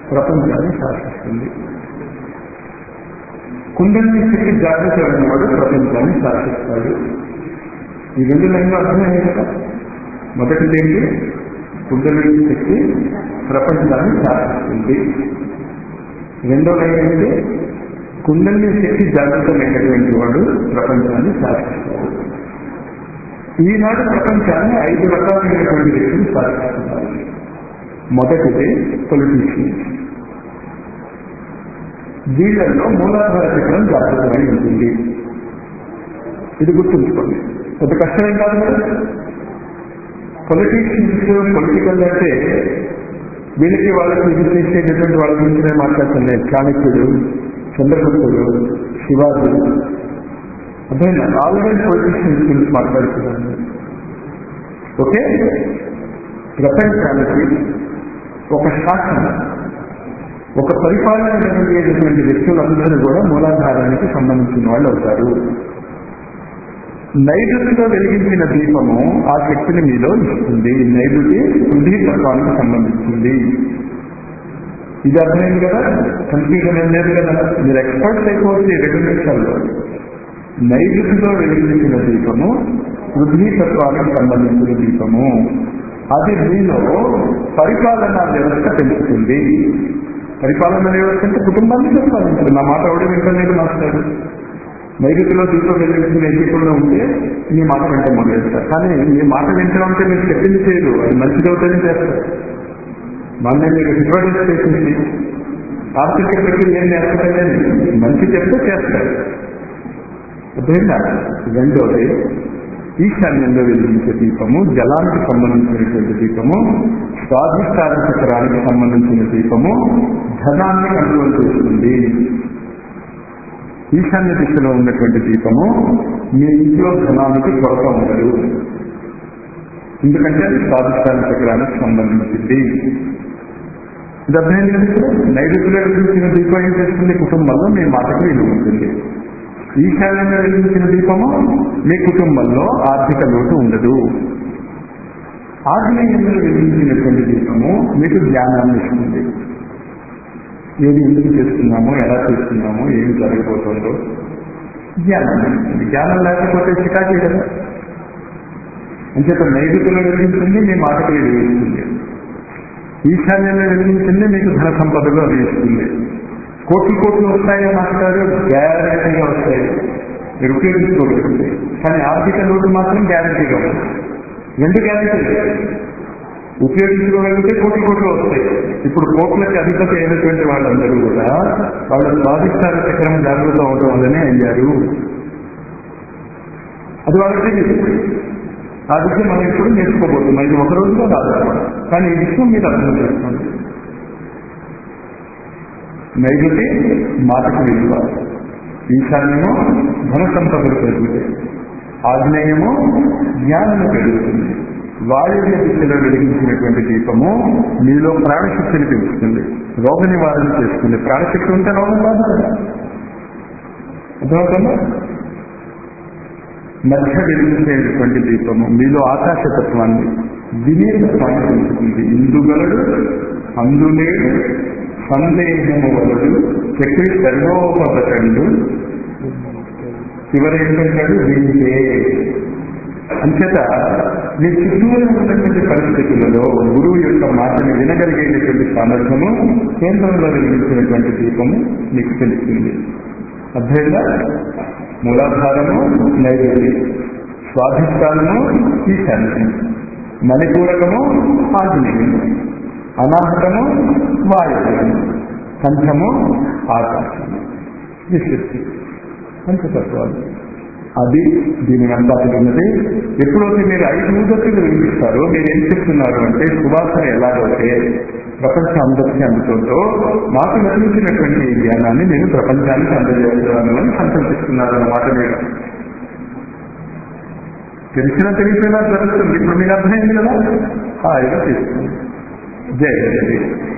ప్రపంచాన్ని శాసిస్తుంది కుండలిని శక్తి జాగ్రత్త వాడు ప్రపంచాన్ని శాసిస్తాడు ఈ రెండు లైన్లు అర్థమయ్యాయి కదా మొదటిది ఏంటి కుండలిని శక్తి ప్రపంచాన్ని శాసిస్తుంది రెండో లైన్ ఏంటి కుండలిని శక్తి జాగ్రత్త లేనటువంటి వాడు ప్రపంచాన్ని శాసిస్తాడు ఈనాడు ప్రపంచాన్ని ఐదు రకాలైనటువంటి వ్యక్తులు శాసిస్తున్నారు మొదటిది పొలిటీషియన్స్ వీళ్ళల్లో మూలాధార చక్రం జాగ్రత్తమై ఉంటుంది ఇది గుర్తుంచుకోండి పెద్ద కష్టమేం కాదు కదా పొలిటీషియన్స్ పొలిటికల్ అంటే వీళ్ళకి వాళ్ళకి ఇది చేసేటటువంటి వాళ్ళ గురించి నేను మాట్లాడుతున్నాను చాణక్యుడు చంద్రగుప్తుడు శివాజీ అదే ఆల్రెడీ పొలిటీషియన్స్ గురించి మాట్లాడుతున్నాను ఓకే ప్రపంచానికి ఒక శాసనం ఒక పరిపాలన నిర్వహించేటటువంటి వ్యక్తులందరూ కూడా మూలాధారానికి సంబంధించిన వాళ్ళు అవుతారు నైరుతిలో వెలిగించిన దీపము ఆ శక్తిని మీలో ఇస్తుంది నైరుతి శుద్ధీకరణానికి సంబంధించింది ఇది అర్థమైంది కదా కన్ఫ్యూజన్ ఏం లేదు కదా మీరు ఎక్స్పర్ట్స్ అయిపోతే ఈ రెండు నిమిషాల్లో నైరుతిలో వెలిగించిన దీపము పృథ్వీతత్వానికి సంబంధించిన దీపము అది మీలో పరిపాలనా వ్యవస్థ పెంచుతుంది పరిపాలన వ్యవస్థ అంటే కుటుంబాన్ని పరిపాలించారు నా మాట ఎవడు వింటలేదు మాట్లాడు నైరుతిలో దీపం వెలిగించిన ఎన్నికల్లో ఉంటే మీ మాట వెంట మొదలెడతారు కానీ మీ మాట వింటడం అంటే మీరు చెప్పింది చేయదు అది మంచిది అవుతుందని చేస్తారు మొన్న మీరు రికార్డు చేసింది ఆర్థిక ప్రక్రియ ఏం నేర్పలేదు మంచి చెప్తే చేస్తారు అర్థమైందా రెండోది ఈశాన్యంలో వెలిగించే దీపము జలానికి సంబంధించినటువంటి దీపము స్వాధిష్టాన చక్రానికి సంబంధించిన దీపము ధనాన్ని కంట్రోల్ చేస్తుంది ఈశాన్య దిశలో ఉన్నటువంటి దీపము మీ ఇంట్లో ధనానికి కొరత ఉండదు ఎందుకంటే అది స్వాధిష్టాన చక్రానికి సంబంధించింది ఇది అర్థమైంది కదా ఇప్పుడు? నైరుతిలో వెలిగించిన దీపం ఏం చేస్తుంది కుటుంబంలో మీ మాటకు విలువ ఉంటుంది ఈశాన్యంలో వెలిగించిన దీపము మీ కుటుంబంలో ఆర్థిక లోటు ఉండదు ఆగ్నేయంలో వెలిగించినటువంటి దీపము మీకు జ్ఞానాన్ని ఇస్తుంది ఏది ఎందుకు చేస్తున్నామో ఎలా చేస్తున్నామో ఏమి జరగబోతుందో జ్ఞానం ఇస్తుంది. జ్ఞానం లేకపోతే చికాకే కదా అంచేత నైరుతిలో వెలిగించింది మీ మాటకు విలువ ఇస్తుంది ఈశాన్యంలో వెలిగించింది మీకు ధన సంపదలో అది ఇస్తుంది కోట్లు కోట్లు వస్తాయో మాస్టారు గ్యారంటీగా వస్తాయి మీరు ఉపయోగించుకోగలుగుతుంది కానీ ఆర్థిక లోటు మాత్రం గ్యారంటీగా ఉంది రెండు గ్యారంటీ ఉపయోగించుకోగలిగితే కోట్లు కోట్లు వస్తాయి ఇప్పుడు కోట్లకి అధిపతి అయినటువంటి వాళ్ళందరూ కూడా వాళ్ళ స్వాధిష్టాన చక్రం జాగ్రత్త అవడం వల్లనే అయ్యారు అది వాళ్ళకి తెలియదు ఆ విషయం మనం ఇప్పుడు నేర్చుకోబోతున్నాం ఇది ఒక రోజులో రాదు కానీ ఈ విషయం మీరు అర్థం చేసుకోండి నైరుతి మాటకు విలువ ఈశాన్యము ధన సంపదలు పెరుగుతాయి ఆగ్నేయము జ్ఞానము పెరుగుతుంది వాయువ్య దిశలో వెలిగించినటువంటి దీపము మీలో ప్రాణశక్తిని పెంచుతుంది రోగ నివారణ చేస్తుంది ప్రాణశక్తి ఉంటే రోగం రాదు కదా అర్థమవుతుందా మధ్య వెలిగించేటువంటి దీపము మీలో ఆకాశతత్వాన్ని వినీతత్వాన్ని పెంచుతుంది ఇందుగలడు అందులేడు సందేహము వలడు చక్రి సర్వోపకండు చివరి ఏంటంటాడు వింటే అంచేత మీ చుట్టూరు ఉన్నటువంటి పరిస్థితులలో గురువు యొక్క మాటని వినగలిగేటటువంటి సామర్థ్యము కేంద్రంలో వెలిగించినటువంటి దీపము మీకు తెలుస్తుంది అర్థమైందా మూలాధారము నైవేద్యం స్వాధిష్టానము ఈశాన్యం మణిపూరకము ఆగ్నేయం అనాహతము వాయువ్యం కంఠము ఆకాశం విశుద్ధి పంచతత్వాలు అది దీని అందాటి ఉన్నది ఎప్పుడైతే మీరు ఐదు ఊదతులు వినిపిస్తారో మీరు ఏం చెప్తున్నారు అంటే సువాసన ఎలాగైతే ప్రపంచం అందరికీ అందుతుందో మాకు లభించినటువంటి ఈ జ్ఞానాన్ని నేను ప్రపంచానికి అందజేస్తున్నాను అని సంకల్పిస్తున్నారు అన్నమాట మీరు తెలిసినా తెలిసినా జరుగుతుంది ఇప్పుడు మీకు అర్థమైంది కదా హాయిగా తీస్తుంది జయ జయ